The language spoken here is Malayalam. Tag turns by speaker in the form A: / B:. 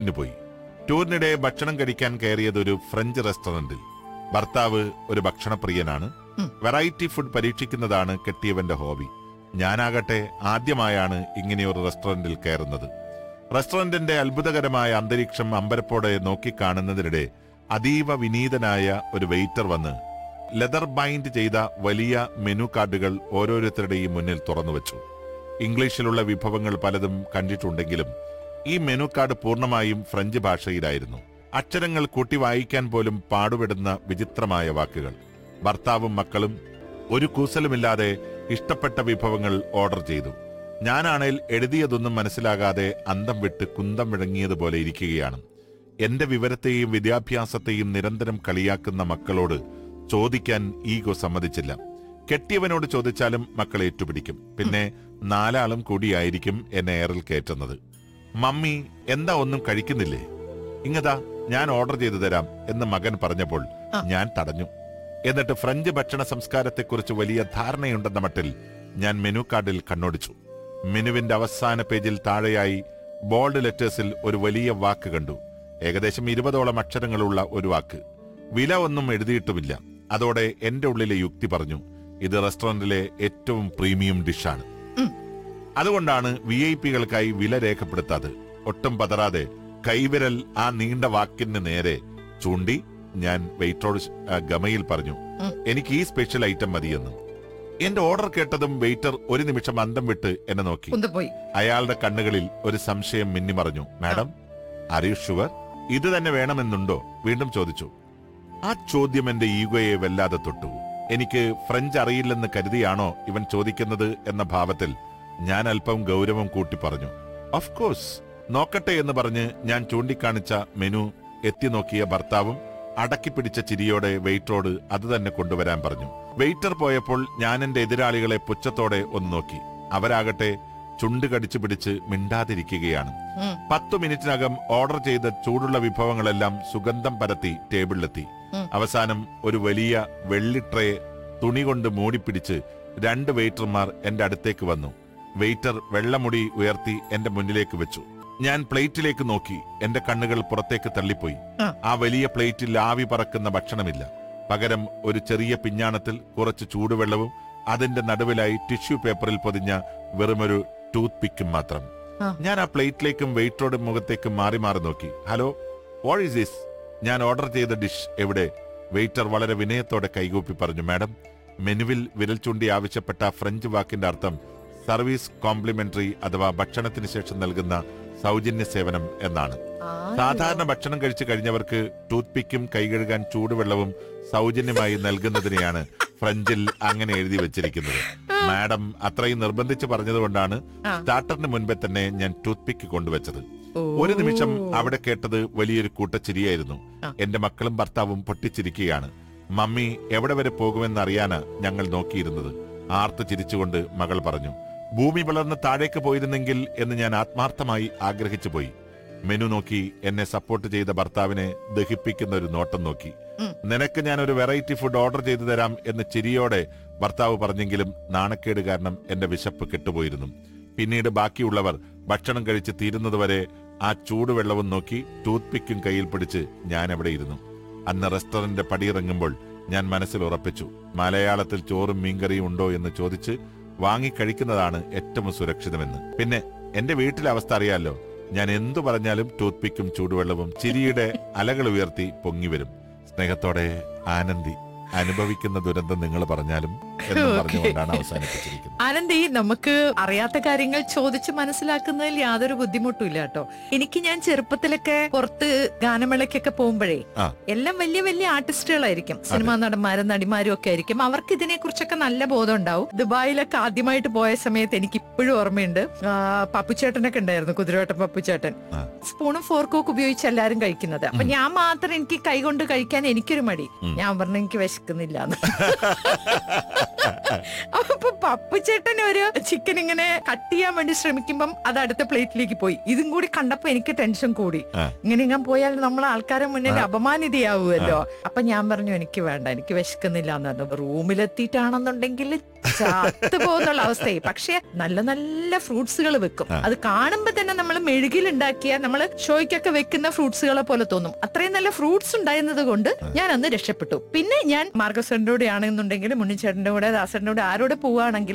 A: ന് പോയി ടൂറിനിടെ ഭക്ഷണം കഴിക്കാൻ കയറിയത് ഒരു ഫ്രഞ്ച് റെസ്റ്റോറന്റിൽ ഭർത്താവ് ഒരു ഭക്ഷണപ്രിയനാണ്
B: ഉം.
A: വെറൈറ്റി ഫുഡ് പരീക്ഷിക്കുന്നതാണ് കെട്ടിയവന്റെ ഹോബി ഞാനാകട്ടെ ആദ്യമായാണ് ഇങ്ങനെയൊരു റെസ്റ്റോറന്റിൽ കയറുന്നത് റെസ്റ്റോറന്റിന്റെ അത്ഭുതകരമായ അന്തരീക്ഷം അമ്പരപ്പോടെ നോക്കിക്കാണുന്നതിനിടെ അതീവ വിനീതനായ ഒരു വെയിറ്റർ വന്ന് ലെതർ ബൈൻഡ് ചെയ്ത വലിയ മെനു കാർഡുകൾ ഓരോരുത്തരുടെയും മുന്നിൽ തുറന്നുവച്ചു ഇംഗ്ലീഷിലുള്ള വിഭവങ്ങൾ പലതും കണ്ടിട്ടുണ്ടെങ്കിലും ഈ മെനു കാർഡ് പൂർണ്ണമായും ഫ്രഞ്ച് ഭാഷയിലായിരുന്നു അക്ഷരങ്ങൾ കൂട്ടി വായിക്കാൻ പോലും പാടുപെടുന്ന വിചിത്രമായ വാക്കുകൾ ഭർത്താവും മക്കളും ഒരു കൂസലുമില്ലാതെ ഇഷ്ടപ്പെട്ട വിഭവങ്ങൾ ഓർഡർ ചെയ്തു ഞാനാണേൽ എഴുതിയതൊന്നും മനസ്സിലാകാതെ അന്തം വിട്ട് കുന്തം വിഴങ്ങിയതുപോലെ ഇരിക്കുകയാണ് എന്റെ വിവരത്തെയും വിദ്യാഭ്യാസത്തെയും നിരന്തരം കളിയാക്കുന്ന മക്കളോട് ചോദിക്കാൻ ഈഗോ സമ്മതിച്ചില്ല കെട്ടിയവനോട് ചോദിച്ചാലും മക്കൾ ഏറ്റുപിടിക്കും പിന്നെ നാലാളും കൂടിയായിരിക്കും എന്നെ എയറിൽ കയറ്റുന്നത് മമ്മി എന്താ ഒന്നും കഴിക്കുന്നില്ലേ ഇങ്ങതാ ഞാൻ ഓർഡർ ചെയ്തു തരാം എന്ന് മകൻ പറഞ്ഞപ്പോൾ
B: ആ.
A: ഞാൻ തടഞ്ഞു എന്നിട്ട് ഫ്രഞ്ച് ഭക്ഷണ സംസ്കാരത്തെക്കുറിച്ച് വലിയ ധാരണയുണ്ടെന്ന മട്ടിൽ ഞാൻ മെനു കാർഡിൽ കണ്ണോടിച്ചു മെനുവിന്റെ അവസാന പേജിൽ താഴെയായി ബോൾഡ് ലെറ്റേഴ്സിൽ ഒരു വലിയ വാക്ക് കണ്ടു ഏകദേശം ഇരുപതോളം അക്ഷരങ്ങളുള്ള ഒരു വാക്ക് വില ഒന്നും എഴുതിയിട്ടുമില്ല അതോടെ എന്റെ ഉള്ളിലെ യുക്തി പറഞ്ഞു ഇത് റെസ്റ്റോറന്റിലെ ഏറ്റവും പ്രീമിയം ഡിഷാണ്
B: ഉം.
A: അതുകൊണ്ടാണ് വി ഐ പികൾക്കായി വില രേഖപ്പെടുത്താതെ ഒട്ടും പതറാതെ കൈവിരൽ ആ നീണ്ട വാക്കിന് നേരെ ചൂണ്ടി ഞാൻ വെയിറ്ററോട് ശ- ആ, ഗമയിൽ പറഞ്ഞു
B: ഉം.
A: എനിക്ക് ഈ സ്പെഷ്യൽ ഐറ്റം മതിയെന്ന് എന്റെ ഓർഡർ കേട്ടതും വെയിറ്റർ ഒരു നിമിഷം അന്തം വിട്ട് എന്നെ നോക്കി
B: കുന്തപ്പോയി
A: അയാളുടെ കണ്ണുകളിൽ ഒരു സംശയം മിന്നിമറഞ്ഞു മാഡം അറിയു ഷുവർ ഇത് തന്നെ വേണമെന്നുണ്ടോ വീണ്ടും ചോദിച്ചു ആ ചോദ്യം എന്റെ ഈഗോയെ വല്ലാതെ തൊട്ടു എനിക്ക് ഫ്രഞ്ച് അറിയില്ലെന്ന് കരുതിയാണോ ഇവൻ ചോദിക്കുന്നത് എന്ന ഭാവത്തിൽ ഞാൻ അല്പം ഗൗരവം കൂട്ടി പറഞ്ഞു ഓഫ് കോഴ്സ് നോക്കട്ടെ എന്ന് പറഞ്ഞ് ഞാൻ ചൂണ്ടിക്കാണിച്ച മെനു എത്തി നോക്കിയ ഭർത്താവും അടക്കിപ്പിടിച്ച ചിരിയോടെ വെയിറ്ററോട് അത് തന്നെ കൊണ്ടുവരാൻ പറഞ്ഞു വെയിറ്റർ പോയപ്പോൾ ഞാൻ എന്റെ എതിരാളികളെ പുച്ഛത്തോടെ ഒന്ന് നോക്കി അവരാകട്ടെ ചുണ്ട് കടിച്ചു പിടിച്ച് മിണ്ടാതിരിക്കുകയാണ്
B: ഉം.
A: പത്തു മിനിറ്റിനകം ഓർഡർ ചെയ്ത ചൂടുള്ള വിഭവങ്ങളെല്ലാം സുഗന്ധം പരത്തി ടേബിളിലെത്തി
B: ഉം.
A: അവസാനം ഒരു വലിയ വെള്ളി ട്രേ തുണി കൊണ്ട് മൂടിപ്പിടിച്ച് രണ്ട് വെയിറ്റർമാർ എന്റെ അടുത്തേക്ക് വന്നു വെയിറ്റർ വെള്ളമുടി ഉയർത്തി എന്റെ മുന്നിലേക്ക് വെച്ചു ഞാൻ പ്ലേറ്റിലേക്ക് നോക്കി എന്റെ കണ്ണുകൾ പുറത്തേക്ക് തള്ളിപ്പോയി
B: ആ.
A: ആ വലിയ പ്ലേറ്റിൽ ആവി പറക്കുന്ന ഭക്ഷണമില്ല പകരം ഒരു ചെറിയ പിഞ്ഞാണത്തിൽ കുറച്ച് ചൂടുവെള്ളവും അതിന്റെ നടുവിലായി ടിഷ്യൂ പേപ്പറിൽ പൊതിഞ്ഞ വെറുമൊരു ടൂത്ത് പിക്കും മാത്രം
B: ആ.
A: ഞാൻ ആ പ്ലേറ്റിലേക്കും വെയിറ്ററുടെ മുഖത്തേക്കും മാറി മാറി നോക്കി ഹലോ വാട്ട് ഈസ് ദിസ് ഞാൻ ഓർഡർ ചെയ്ത ഡിഷ് എവിടെ വെയിറ്റർ വളരെ വിനയത്തോടെ കൈകൂപ്പി പറഞ്ഞു മാഡം മെനുവിൽ വിരൽ ചൂണ്ടി ആവശ്യപ്പെട്ട ഫ്രഞ്ച് വാക്കിന്റെ അർത്ഥം സർവീസ് കോംപ്ലിമെന്ററി അഥവാ ഭക്ഷണത്തിന് ശേഷം നൽകുന്ന സൗജന്യ സേവനം എന്നാണ് സാധാരണ ഭക്ഷണം കഴിച്ചു കഴിഞ്ഞവർക്ക് ടൂത്ത് പിക്കും കൈകഴുകാൻ ചൂടുവെള്ളവും സൗജന്യമായി നൽകുന്നതിനെയാണ് ഫ്രഞ്ചിൽ അങ്ങനെ എഴുതി വെച്ചിരിക്കുന്നത് മാഡം അത്രയും നിർബന്ധിച്ച് പറഞ്ഞതുകൊണ്ടാണ്
B: ആ.
A: സ്റ്റാർട്ടറിന് മുൻപേ തന്നെ ഞാൻ ടൂത്ത് പിക്ക് കൊണ്ടുവച്ചത്
B: ഓ.
A: ഒരു നിമിഷം അവിടെ കേട്ടത് വലിയൊരു കൂട്ടച്ചിരിയായിരുന്നു
B: ആ.
A: എന്റെ മക്കളും ഭർത്താവും പൊട്ടിച്ചിരിക്കുകയാണ് മമ്മി എവിടെ വരെ പോകുമെന്ന് അറിയാനാ ഞങ്ങൾ നോക്കിയിരുന്നത് ആർത്ത് ചിരിച്ചുകൊണ്ട് മകൾ പറഞ്ഞു ഭൂമി വളർന്ന് താഴേക്ക് പോയിരുന്നെങ്കിൽ എന്ന് ഞാൻ ആത്മാർത്ഥമായി ആഗ്രഹിച്ചു പോയി മെനു നോക്കി എന്നെ സപ്പോർട്ട് ചെയ്ത ഭർത്താവിനെ ദഹിപ്പിക്കുന്ന ഒരു നോട്ടം നോക്കി
B: ഉം.
A: നിനക്ക് ഞാൻ ഒരു വെറൈറ്റി ഫുഡ് ഓർഡർ ചെയ്തു തരാം എന്ന് ചിരിയോടെ ഭർത്താവ് പറഞ്ഞെങ്കിലും നാണക്കേട് കാരണം എന്റെ വിശപ്പ് കെട്ടുപോയിരുന്നു പിന്നീട് ബാക്കിയുള്ളവർ ഭക്ഷണം കഴിച്ച് തീരുന്നതുവരെ ആ ചൂടുവെള്ളവും നോക്കി ടൂത്ത് പിക്കും കയ്യിൽ പിടിച്ച് ഞാൻ അവിടെ ഇരുന്നു അന്ന് റെസ്റ്റോറന്റ് പടിയിറങ്ങുമ്പോൾ ഞാൻ മനസ്സിൽ ഉറപ്പിച്ചു മലയാളത്തിൽ ചോറും മീൻകറിയും ഉണ്ടോ എന്ന് ചോദിച്ച് വാങ്ങിക്കഴിക്കുന്നതാണ് ഏറ്റവും സുരക്ഷിതമെന്ന് പിന്നെ എന്റെ വീട്ടിലെ അവസ്ഥ അറിയാലോ ഞാൻ എന്തു പറഞ്ഞാലും ടൂത്ത് പിക്കും ചൂടുവെള്ളവും ചിരിയുടെ അലകൾ ഉയർത്തി പൊങ്ങിവരും സ്നേഹത്തോടെ ആനന്ദി അനുഭവിക്കുന്ന ദുരന്തം നിങ്ങൾ പറഞ്ഞാലും എന്ന്
B: Okay.
A: പറഞ്ഞുകൊണ്ടാണ് അവസാനിപ്പിച്ചിരിക്കുന്നത്
B: ആനന്ദി നമുക്ക് അറിയാത്ത കാര്യങ്ങൾ ചോദിച്ച് മനസ്സിലാക്കുന്നതിൽ യാതൊരു ബുദ്ധിമുട്ടും ഇല്ല കേട്ടോ എനിക്ക് ഞാൻ ചെറുപ്പത്തിലൊക്കെ പുറത്ത് ഗാനമേളയ്ക്കൊക്കെ പോകുമ്പോഴേ
A: ആ.
B: എല്ലാം വലിയ വലിയ ആർട്ടിസ്റ്റുകളായിരിക്കും സിനിമാ നടന്മാരും നടിമാരും ഒക്കെ ആയിരിക്കും അവർക്ക് ഇതിനെ കുറിച്ചൊക്കെ നല്ല ബോധം ഉണ്ടാവും ദുബായിലൊക്കെ ആദ്യമായിട്ട് പോയ സമയത്ത് എനിക്ക് ഇപ്പോഴും ഓർമ്മയുണ്ട് ആ, പപ്പുച്ചേട്ടനൊക്കെ ഉണ്ടായിരുന്നു കുതിരവട്ടം പപ്പുച്ചേട്ടൻ
A: ആ.
B: സ്പൂണും ഫോർക്കും ഒക്കെ ഉപയോഗിച്ച് എല്ലാരും കഴിക്കുന്നത് അപ്പൊ ഞാൻ മാത്രം എനിക്ക് കൈകൊണ്ട് കഴിക്കാൻ എനിക്കൊരു മടി
A: ഉം.
B: ഞാൻ പറഞ്ഞു എനിക്ക് വിശക്കുന്നില്ല അപ്പൊ പപ്പു ചേട്ടൻ ഒരു ചിക്കൻ ഇങ്ങനെ കട്ട് ചെയ്യാൻ വേണ്ടി ശ്രമിക്കുമ്പം അത് അടുത്ത പ്ലേറ്റിലേക്ക് പോയി ഇതും കൂടി കണ്ടപ്പോ എനിക്ക് ടെൻഷൻ കൂടി
A: ആ.
B: ഇങ്ങനെ ഇങ്ങനെ പോയാൽ നമ്മൾ ആൾക്കാരെ മുന്നിൽ അപമാനിതയാവുമല്ലോ അപ്പൊ ഞാൻ പറഞ്ഞു എനിക്ക് വേണ്ട എനിക്ക് വിശക്കുന്നില്ല എന്ന് പറഞ്ഞു റൂമിലെത്തിയിട്ടാണെന്നുണ്ടെങ്കിൽ ചത്തു പോകുന്നുള്ള അവസ്ഥയായി പക്ഷെ നല്ല നല്ല ഫ്രൂട്ട്സുകൾ വെക്കും അത് കാണുമ്പോ തന്നെ നമ്മൾ മെഴുകിലുണ്ടാക്കിയ നമ്മൾ ഷോയ്ക്കൊക്കെ വെക്കുന്ന ഫ്രൂട്ട്സുകളെ പോലെ തോന്നും അത്രയും നല്ല ഫ്രൂട്ട്സ് ഉണ്ടായിരുന്നത് കൊണ്ട് ഞാൻ അന്ന് രക്ഷപ്പെട്ടു പിന്നെ ഞാൻ മാർഗസറിന്റെ കൂടെ ആണെന്നുണ്ടെങ്കിലും ഉണ്ണിച്ചേട്ടന്റെ കൂടെ ദാസറിന്റെ കൂടെ ആരോടെ പോവുകയാണെങ്കിൽ